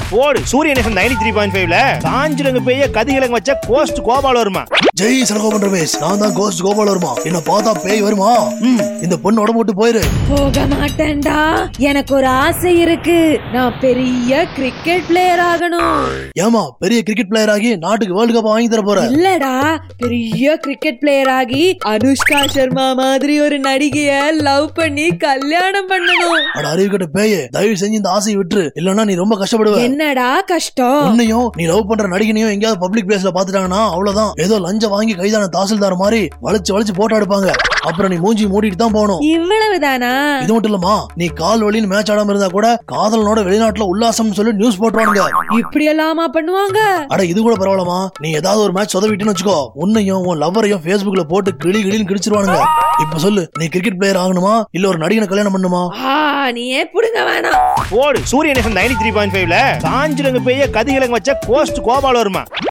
போடு சூரியன் FM ninety three point ஃபைவ்ல காஞ்சிரங்க பெய்ய கதிகிழங்கு வச்ச கோஸ்ட் கோபால் வருமா ஜெய் சரகோபன் ரமேஷ் நான் தான் கோஸ்ட் கோபால் வருமா என்ன பார்த்தா பேய் வருமா ம் இந்த பொண்ணு உடம்பு விட்டு போயிரு போக மாட்டேன்டா எனக்கு ஒரு ஆசை இருக்கு நான் பெரிய கிரிக்கெட் பிளேயர் ஆகணும் ஏமா பெரிய கிரிக்கெட் பிளேயர் ஆகி நாட்டுக்கு வேர்ல்டு கப் வாங்கி தர போற இல்லடா பெரிய கிரிக்கெட் பிளேயர் ஆகி அனுஷ்கா சர்மா மாதிரி ஒரு நடிகைய லவ் பண்ணி கல்யாணம் பண்ணணும் அட அறிவுக்கட்ட பேயே தயவு செஞ்சு இந்த ஆசையை விட்டுரு இல்லன்னா நீ ரொம்ப கஷ்டப்படுவ என்னடா கஷ்டம் உன்னையும் நீ லவ் பண்ற நடிகனையும் எங்கேயாவது பப்ளிக் பிளேஸ்ல பாத்துட்டாங்கன்னா அவ்வளவுதான் ஏதோ லஞ்சம் வாங்கி கைதான தாசில்தார் மாதிரி வளைச்சு வளைச்சு போட்டோ எடுப்பாங்க அப்புறம் நீ மூஞ்சி மூடிட்டு தான் போகணும் இவ்வளவுதானா இது மட்டும் இல்லமா நீ கால் வலின்னு மேட்ச் ஆடாம இருந்தா கூட காதலனோட வெளிநாட்டுல உல்லாசம் சொல்லி நியூஸ் போட்டுருவானுங்க இப்படி எல்லாமா பண்ணுவாங்க அட இது கூட பரவாயில்லமா நீ ஏதாவது ஒரு மேட்ச் சொதவிட்டுன்னு வச்சுக்கோ உன்னையும் உன் லவ்வரையும் Facebookல போட்டு கிளி கிளின்னு கிடிச்சிருவானுங்க இப்ப சொல்லு நீ கிரிக்கெட் பிளேயர் ஆகணுமா இல்ல ஒரு நடிகனை கல்யாணம் பண்ணுமா ஆ நீயே புடுங்க வேணாம் போடு சூரியன் எஃப்எம் நைன்டி த்ரீ பாயிண்ட் ஃபைவ்ல காஞ்சிரங்க பெய்ய கதிகிழங்கு வச்ச கோஸ்ட் கோபால் வருமா